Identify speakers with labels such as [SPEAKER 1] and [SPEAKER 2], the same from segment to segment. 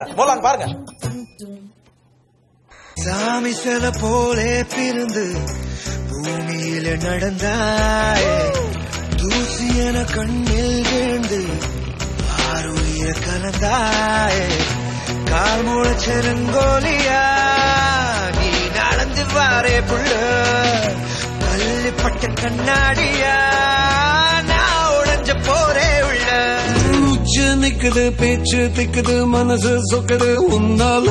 [SPEAKER 1] போலாம் பாருங்க
[SPEAKER 2] சாமி சில போலே பிறந்து பூமியில நடந்தாயே தூசி என கண்ணில் விழுந்து ஆறுயிர கலந்தாயே கால் முளைச்செருங்கோலியா நீ நடந்து வாரே புள்ள பள்ளிப்பட்ட கண்ணாடியா நான் உடைஞ்ச போரே உள்ள
[SPEAKER 3] மூச்சு நிக்குது பேச்சு திக்குது மனசு சொக்குது உன்னால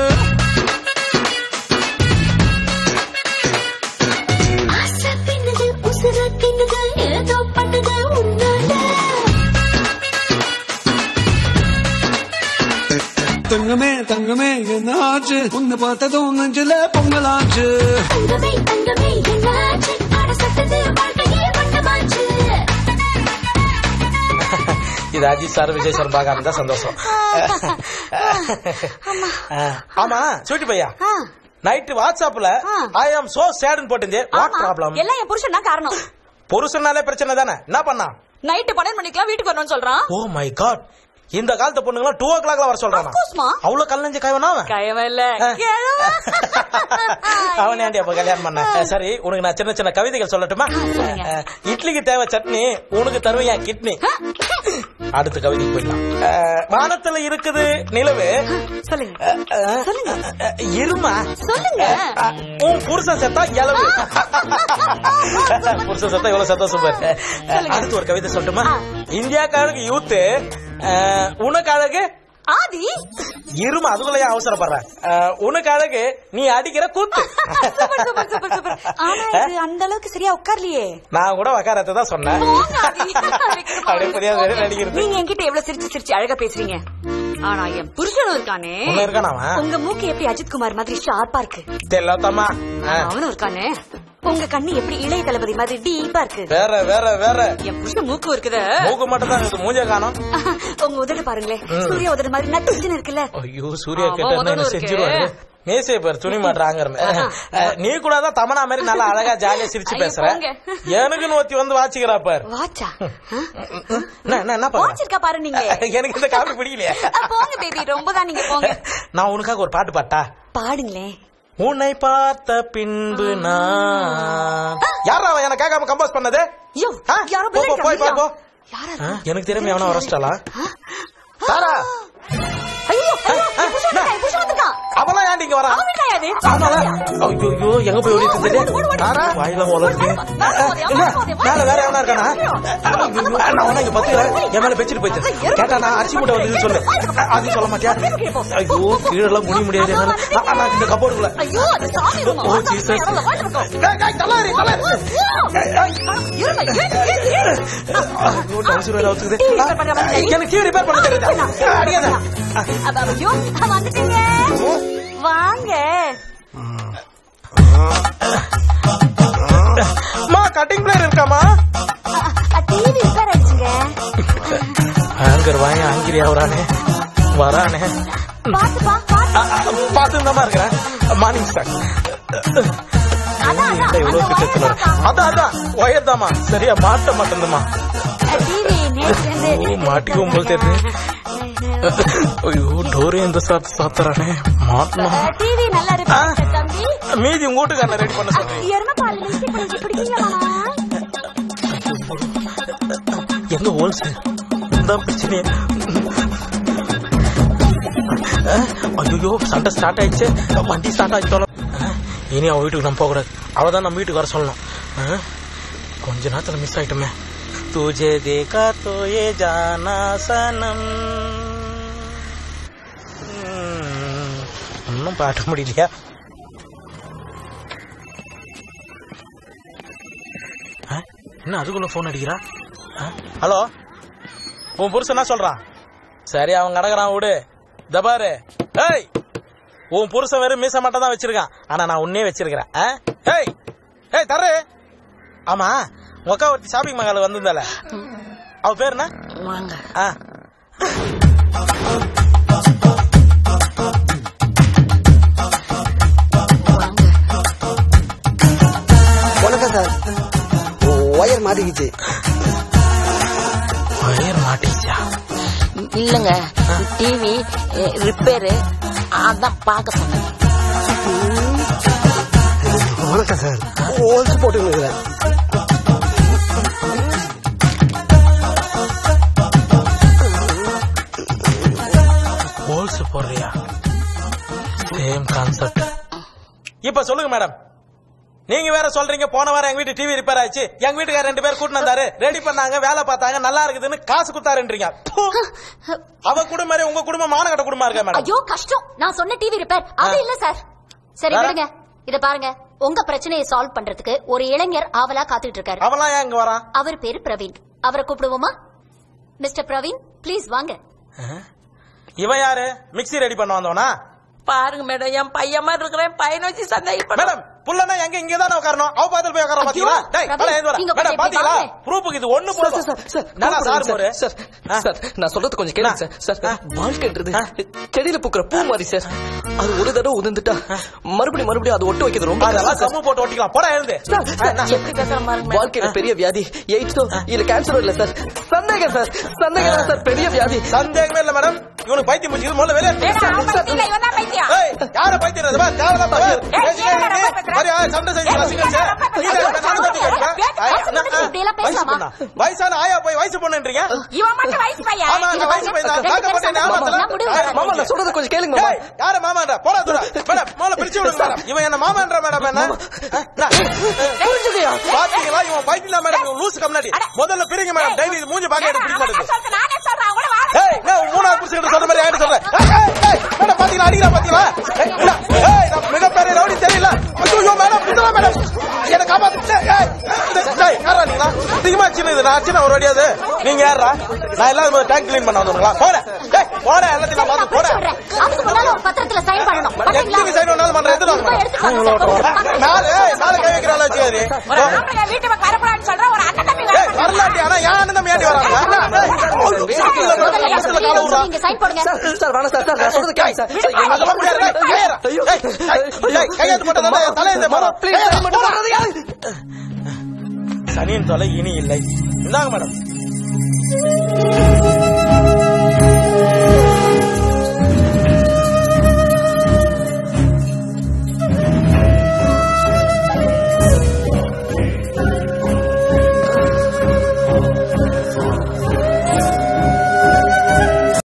[SPEAKER 4] ஆசை பின்னுது உசுர தின்னுது ஏதோ பண்ணுது உன்னால
[SPEAKER 3] தங்கமே தங்கமே என்ன ஆச்சு உன்னை பார்த்ததும் நெஞ்சில பொங்கலாச்சு
[SPEAKER 4] தங்கமே தங்கமே என்னாச்சு அட சட்டது வாழ்க்கையே வண்ணமாச்சு
[SPEAKER 1] இது அஜித் சார் விஜய் சார் பார்க்காம இருந்தா சந்தோஷம் ஆமா சுட்டி பையா நைட்டு வாட்ஸ்அப்ல ஐ ஆம் சோ சேட்னு போட்டிருந்தே வாட் ப்ராப்ளம்
[SPEAKER 5] எல்லாம் என் புருஷன் தான் காரணம்
[SPEAKER 1] புருஷனாலே பிரச்சனை தானே என்ன பண்ணா
[SPEAKER 5] நைட்டு பன்னெண்டு மணிக்கெல்லாம் வீட்டுக்கு வரணும்னு சொல்றான்
[SPEAKER 1] ஓ மை காட் இந்த காலத்து பொண்ணுங்க டூ ஓ கிளாக்ல வர சொல்றாங்க
[SPEAKER 5] Of course, மா.
[SPEAKER 1] அவ்வளவு கல்லஞ்சு கைவனா அவன்
[SPEAKER 5] கயவன் இல்ல
[SPEAKER 1] அவனே ஆண்டி அப்ப கல்யாணம் பண்ண அஹ், சரி உனக்கு நான் சின்ன சின்ன கவிதைகள் சொல்லட்டுமா
[SPEAKER 5] சொல்லுங்க.
[SPEAKER 1] அஹ், இட்லிக்கு தேவை சட்னி உனக்கு தருவையா கிட்னி அடுத்த கவிதைக்கு போயிடலாம் அஹ், வானத்துல இருக்குது நிலவு
[SPEAKER 5] சொல்லுங்க
[SPEAKER 1] அஹ், அஹ்,
[SPEAKER 5] சொல்லுங்க.
[SPEAKER 1] அஹ், இருமா
[SPEAKER 5] சொல்லுங்க.
[SPEAKER 1] அஹ், உன் புருஷன் செத்தா இளவு புருஷன் செத்தா இவ்வளவு சந்தோஷம் பாரு அஹ், அடுத்து ஒரு கவிதை சொல்லட்டுமா இந்தியாக்காரருக்கு யூத்து உனக்கு அழகு
[SPEAKER 5] ஆதி
[SPEAKER 1] இருமா அதுக்குள்ள ஏன் அவசரப்படுற அஹ், உனக்கு அழகு நீ அடிக்கிற கூத்து
[SPEAKER 5] சூப்பர் சூப்பர் சூப்பர் சூப்பர் ஆனா இது அந்த அளவுக்கு சரியா உட்கார்லையே
[SPEAKER 1] நான் கூட வக்காரத்தை தான் சொன்னேன்
[SPEAKER 5] போங்க ஆதி.
[SPEAKER 1] அப்படியே புரியாத வேற நடிக்கிறது.
[SPEAKER 5] நீங்க என்கிட்ட எவ்வளவு சிரிச்சு சிரிச்சு அழகா பேசுறீங்க ஆனா என் புருஷனும் இருக்கானே
[SPEAKER 1] உன்ன இருக்கானா அவன்?
[SPEAKER 5] உங்க மூக்கு எப்படி அஜித் குமார் மாதிரி ஷார்ப்பா இருக்கு
[SPEAKER 1] தெரியலத்தம்மா
[SPEAKER 5] அவனும் இருக்கானே உங்க கண்ணு எப்படி இளைய தளபதி மாதிரி டீப்பா இருக்கு
[SPEAKER 1] வேற வேற வேற
[SPEAKER 5] என் புருஷன் மூக்கு இருக்குது
[SPEAKER 1] மூக்கு மட்டும் தான் இருக்குது மூஞ்ச காணோம்
[SPEAKER 5] உங்க உதடு பாருங்களேன் சூர்யா உதடு மாதிரி நட்டுச்சுன்னு இருக்குல்ல
[SPEAKER 1] ஐயோ சூர்யா
[SPEAKER 5] அவன்
[SPEAKER 1] கேட்ட
[SPEAKER 5] உதடு
[SPEAKER 1] என்ன
[SPEAKER 5] இருக்கு.
[SPEAKER 1] செஞ்சிருவாரு மேசை பேர் துணி மாட்டுறாங்க நீ கூட தான் தமனா மாதிரி நல்லா அழகா ஜாலியா சிரிச்சு
[SPEAKER 5] ஐயோ,
[SPEAKER 1] பேசுற
[SPEAKER 5] போங்க.
[SPEAKER 1] எனக்குன்னு ஒருத்தி வந்து வாச்சிக்கிறா பார்
[SPEAKER 5] வாச்சா
[SPEAKER 1] என்ன என்ன என்ன பாரு
[SPEAKER 5] வாட்ச் இருக்கா பாரு நீங்க
[SPEAKER 1] எனக்கு இந்த காப்பி பிடிக்கலையே
[SPEAKER 5] அஹ், போங்க பேபி ரொம்ப தான் நீங்க போங்க
[SPEAKER 1] நான் உனக்காக ஒரு பாட்டு பாட்டா
[SPEAKER 5] பாடுங்களேன்
[SPEAKER 1] உன்னை பார்த்த பின்பு நான் யாரா அவன் எனக்கு கேட்காம கம்போஸ் பண்ணது
[SPEAKER 5] ஐயோ
[SPEAKER 1] ஆ?
[SPEAKER 5] யாரோ
[SPEAKER 1] போ,
[SPEAKER 5] பிள்ளை
[SPEAKER 1] போ, போய் பாரு, போ.
[SPEAKER 5] யாரா
[SPEAKER 1] ஆ, எனக்கு தெரியாம எவனா வரச்சிட்டாளா சாரா
[SPEAKER 5] ஐயோ ஐயோ, என் புருஷன் வந்திருக்கான், என் புருஷன் வந்திருக்கான்.
[SPEAKER 1] அவெல்லாம் ஏன்டி இங்க வரா
[SPEAKER 5] அவன் வீட்லயா இது?
[SPEAKER 1] ஆமாடா. ஐயோ எங்க போய் ஓடிட்டு இருந்தது சாரா வாயில உலர்ந்து என்ன மேல வேற எவனா இருக்கானா ஐயோ, நான் உன்னை இங்க பத்து என் மேல வச்சுட்டு போயிட்டு கேட்டா நான் அரிசி மூட்டை வந்து சொல்லு அது சொல்ல மாட்டியா ஐயோ கீழே எல்லாம் முடிய முடியாது என்னால ஆ, ஆ, நான் இந்த கபோர்டுக்குள்ள
[SPEAKER 5] ஐயோ, அது சாமி ரூமா.
[SPEAKER 1] ஓ,
[SPEAKER 5] வாங்க,
[SPEAKER 1] Jesus.
[SPEAKER 5] யாரோ வாங்க, வாங்க.
[SPEAKER 1] ஏய், ஏய், தள்ளாரி, தள்ளாரி.
[SPEAKER 5] இருங்க, ஏறு, ஏறு, ஏறு.
[SPEAKER 1] ஐயோ, trouser வேற அவுத்துக்குது. ஆ, எனக்கு டிவி ரிப்பேர் பண்ண தெரியுதா அடியாத
[SPEAKER 5] அப்ப, ஐயோ, வந்துட்டீங்க வாங்க
[SPEAKER 1] மா கட்டிங் பிளேயர் இருக்காமா
[SPEAKER 5] டிவி ரிப்பேர் ஆயிடுச்சுங்க
[SPEAKER 1] ஆங்கர் வாங்க ஆங்கிரி அவரானே வரானே
[SPEAKER 5] பாத்துப்பா பாத்து
[SPEAKER 1] பார்த்து தான் இருக்கிறேன் மார்னிங் ஸ்டாக்
[SPEAKER 5] அதான், அதான்,
[SPEAKER 1] இவ்வளவு
[SPEAKER 5] அந்த
[SPEAKER 1] கிட்டத்துல
[SPEAKER 5] wire தான்.
[SPEAKER 1] அதான் அதான் ஒயர் தாமா சரியா மாட்ட மாட்டேந்துமா
[SPEAKER 5] டிவி நேற்று
[SPEAKER 1] ஓ மாட்டிக்கும் போல் தெரியுது ஐயோ டோரே இந்த சாத்து சாத்துறானே மாட்டணும்
[SPEAKER 5] டிவி நல்லா இருக்கு தம்பி
[SPEAKER 1] மீதி உங்க வீட்டுக்காரனை ரெடி பண்ண சொல்றேன்
[SPEAKER 5] எருமை பால் மில்க் பண்ணி குடிக்கீங்களா
[SPEAKER 1] எங்க ஹோல்ஸ் தான் பிரச்சனையே ஐயோ சண்டை ஸ்டார்ட் ஆயிடுச்சு வண்டி ஸ்டார்ட் ஆயிடுச்சு இனி அவ வீட்டுக்கு நம்ம போகக்கூடாது அவ தான் நம்ம வீட்டுக்கு வர சொல்லணும் ஆ? கொஞ்ச நேரத்துல மிஸ் ஆயிட்டோமே துஜே தேகா தோ ஏ ஜானா சனம் ம், இன்னும் பாட்ட முடியலையா ஆ? என்ன அதுக்குள்ள போன் அடிக்கிறா ஆ? ஹலோ உன் புருஷன் என்ன சொல்றான் சரி அவன் கிடக்குறான் விடு தபாரு ஏய் உன் புருஷன் வெறும் மீச மட்டும் தான் வச்சிருக்கான் ஆனா நான் உன்னே வச்சிருக்கிறேன் ஆ? ஏய் ஏய் தரு ஆமா உங்க அக்கா ஒருத்தி ஷாப்பிங் மகால் வந்திருந்தால அவ பேர் என்ன
[SPEAKER 5] வாங்க
[SPEAKER 1] ஆ.
[SPEAKER 6] வணக்கம் சார் ஒயர் மாட்டிக்கிச்சு
[SPEAKER 1] வயிறு மாட்டிச்சா
[SPEAKER 7] இல்லங்க டிவி ரிப்பேரு அதான் பார்க்க சொன்னேன்
[SPEAKER 6] வணக்கம் சார் ஹோல்ஸ் போட்டுருக்கிறேன்
[SPEAKER 1] ஹோல்ஸ் போடுறியா சேம் கான்செப்ட் இப்ப சொல்லுங்க மேடம் நீங்க வேற சொல்றீங்க போன வாரம் எங்க வீட்டு டிவி ரிப்பேர் ஆச்சு எங்க வீட்டுக்கார ரெண்டு பேர் கூட்டிட்டு வந்தாரு ரெடி பண்ணாங்க வேலை பார்த்தாங்க நல்லா இருக்குதுன்னு காசு கொடுத்தாருன்றீங்க ப்பு. அவ குடும்பம் மாதிரி உங்க குடும்பம் மானகட்ட குடும்பமா இருக்கா மேடம்
[SPEAKER 4] ஐயோ கஷ்டம் நான் சொன்ன டிவி ரிப்பேர் அது இல்ல சார் சரி
[SPEAKER 1] வேற?
[SPEAKER 4] விடுங்க இத பாருங்க உங்க பிரச்சனையை சால்வ் பண்றதுக்கு ஒரு இளைஞர் ஆவலா காத்துட்டு இருக்காரு
[SPEAKER 1] அவெல்லாம் ஏன் இங்க வரான்
[SPEAKER 4] அவர் பேரு பிரவீன் அவரை கூப்பிடுவோமா மிஸ்டர் பிரவீன் ப்ளீஸ் வாங்க
[SPEAKER 1] இவன் யாரு மிக்ஸி ரெடி பண்ண வந்தவனா
[SPEAKER 7] பாருங்க மேடம் என் பையன் மாதிரி இருக்கிறேன் பையனை வச்சு சந்தேகப்பட
[SPEAKER 1] மேடம் புள்ளனா எங்க இங்க தானே உட்காரணும் அவ பாத்துல போய் உட்கார பாத்தீங்களா
[SPEAKER 4] ஐயோ,
[SPEAKER 1] டேய்
[SPEAKER 4] ரவி,
[SPEAKER 1] மேடம் ஏந்து
[SPEAKER 4] நீங்க
[SPEAKER 1] மேடம்
[SPEAKER 4] கொஞ்சம்
[SPEAKER 1] பாத்தீங்களா
[SPEAKER 4] இப்படி வாங்க.
[SPEAKER 1] ப்ரூஃபுக்கு இது ஒண்ணு போதும்
[SPEAKER 8] சார், சார்,
[SPEAKER 1] நானா சார்
[SPEAKER 8] சார்,
[SPEAKER 1] போரு
[SPEAKER 8] சார்,
[SPEAKER 1] ஆ.
[SPEAKER 8] சார், நான் சொல்றது கொஞ்சம் கேளுங்க சார். சார்,
[SPEAKER 1] ஆ.
[SPEAKER 8] வாழ்க்கைன்றது
[SPEAKER 1] ஆ.
[SPEAKER 8] செடியில பூக்கிற பூ மாதிரி சார் அது ஒரு தடவை உதிர்ந்துட்டா மறுபடியும் மறுபடியும் அது ஒட்ட வைக்கிறது ரொம்ப
[SPEAKER 1] அதெல்லாம்
[SPEAKER 8] கஷ்டம் சார்.
[SPEAKER 1] கம்மு போட்டு ஒட்டிக்கலாம் போடா எழுந்து
[SPEAKER 8] சார், சார்,
[SPEAKER 7] எப்படி பேசுற பாருங்க மேடம்.
[SPEAKER 8] வாழ்க்கையில பெரிய வியாதி எய்ட்ஸோ இல்ல கேன்சரோ இல்ல சார் சந்தேகம் சார் சந்தேகம் தான் சார் பெரிய வியாதி
[SPEAKER 1] சந்தேகமே இல்ல மேடம் இவனுக்கு பைத்தியம் முடிச்சது முதல்ல வெளியே
[SPEAKER 7] மேடம், அவன் பைத்தியம் இல்ல, இவன் தான் பைத்தியம்.
[SPEAKER 1] ஏய் யார பைத்தியம் இது? பார், தேவையில்லாம பார்.
[SPEAKER 7] ஏய்,
[SPEAKER 1] பேசிட்டே
[SPEAKER 7] ஏன்
[SPEAKER 1] இருக்கு.
[SPEAKER 7] ரொம்ப பேசுற?
[SPEAKER 1] பாரு, ஆ, சண்டை செஞ்சு
[SPEAKER 7] ஏய்,
[SPEAKER 1] ரசிகச்சு.
[SPEAKER 7] ஏன் ரொம்ப
[SPEAKER 1] நீ தான்
[SPEAKER 7] பேசுற?
[SPEAKER 1] நானும் கத்தி கேட்கிறேன்.
[SPEAKER 7] பேச-
[SPEAKER 1] ஆ,
[SPEAKER 4] பேச-
[SPEAKER 1] என்ன?
[SPEAKER 4] இப்படி எல்லாம்
[SPEAKER 1] வயசு
[SPEAKER 4] பேசலாமா?
[SPEAKER 1] பொண்ணா? வயசான ஆயா போய் வயசு பொண்ணுன்றீங்க
[SPEAKER 7] இவன் மட்டும் வயசு பையன்.
[SPEAKER 1] ஆமா
[SPEAKER 4] இங்க
[SPEAKER 1] நான் வயசு
[SPEAKER 4] பாருங்க.
[SPEAKER 1] பையன் தான்.
[SPEAKER 4] ரெண்டு
[SPEAKER 1] காக்க
[SPEAKER 4] பேரும்
[SPEAKER 1] மாட்டேன்
[SPEAKER 4] சண்டை
[SPEAKER 1] ஆமாத்துல.
[SPEAKER 4] போடுங்க. முடிவு
[SPEAKER 1] ஆ,
[SPEAKER 4] வரேன்.
[SPEAKER 8] மாமா நான் சொல்றது கொஞ்சம் கேளுங்க மாமா
[SPEAKER 1] ஏய், யாரு மாமாண்டா போடா தூரா மேடம் முதல்ல பிரிச்சு விடுங்க மேடம் இவன் என்ன மாமான்ற மேடம் என்ன ஆ, நான். பாத்தீங்களா இவன் பைத்தியம் தான் மேடம் இவன் லூசு கம்னாடி முதல்ல பிரிங்க மேடம் டெய்லி இது மூஞ்சி பாக்க எனக்கு பிடிக்க
[SPEAKER 7] அவன்
[SPEAKER 1] மாட்டேங்குது
[SPEAKER 7] சொல்றது நானே சொல்றேன், அவன் கூட வாரம்.
[SPEAKER 1] ஏய் நான் மூணாவது புருஷன் சொல்ற மாதிரி ஆயிட்டு சொல்றேன் ஏய், ஏய், ஏய், மேடம் பாத்தீங்களா அடிக்கிறா பாத்தீங்களா ஏய், இல்ல, ஏய் நான் மிகப்பெரிய ரவுடி தெரியல ஐயோ மேடம் இதுல மேடம் என்ன காப்பாத்து ஏய், ஏய், இந்த- டேய், யாரா நீங்களா அதிகமா சின்ன இது நான் சின்ன ஒரு வடியாது நீங்க யாரா நான் எல்லாம் டேங்க் கிளீன் பண்ண வந்தவங்களா போறேன் டேய் போறேன் எல்லாத்தையும் நான்
[SPEAKER 4] நான்
[SPEAKER 1] பார்த்து
[SPEAKER 4] பிடிச்சு
[SPEAKER 1] போறேன்
[SPEAKER 4] விடுறேன். அதுக்கு முன்னால ஒரு பத்திரத்துல சைன் பண்ணணும் பண்றீங்களா?
[SPEAKER 1] எத்தனை சைடு வேணாலும் பண்றேன் எத்தனை
[SPEAKER 4] இப்ப எடுத்துட்டு வாங்க சார். பத்திரம்
[SPEAKER 1] மேல ஏய், மேல கை வைக்கிறாள் வச்சுக்காது
[SPEAKER 7] ஒரு ஆம்பளை வீட்டு பக்கம் வரக்கூடாதுன்னு சொல்றேன், ஒரு அண்ணன் தம்பி
[SPEAKER 1] ஏய்
[SPEAKER 7] வரக்கூடாது.
[SPEAKER 1] வரலாட்டி ஆனா ஏன் அண்ணன் தம்பி ஏண்டி வராங்க ஏய்,
[SPEAKER 4] முதல்ல
[SPEAKER 1] ஏய்,
[SPEAKER 4] எனக்கு
[SPEAKER 1] காலை விடுறா.
[SPEAKER 4] நீங்க சைன் போடுங்க
[SPEAKER 8] சார் சார் வேணாம் சார் சார் நான் சொல்றது கேளுங்க சார் சார், என்ன-
[SPEAKER 1] அதெல்லாம் முடியாது. ஏய், கையேறு.
[SPEAKER 8] ஐயோ.
[SPEAKER 1] ஏய், ஏய், ஏய், கையெழுத்து போட்டா தானே என் தலையை இந்த
[SPEAKER 8] மாமா,
[SPEAKER 1] மரம்.
[SPEAKER 8] please,
[SPEAKER 1] கையெழுத்து
[SPEAKER 8] sign மட்டும்
[SPEAKER 1] போடுறா.
[SPEAKER 8] போடாதீங்க.
[SPEAKER 1] சனியின் தொலை இனி இல்லை இந்தாங்க மேடம்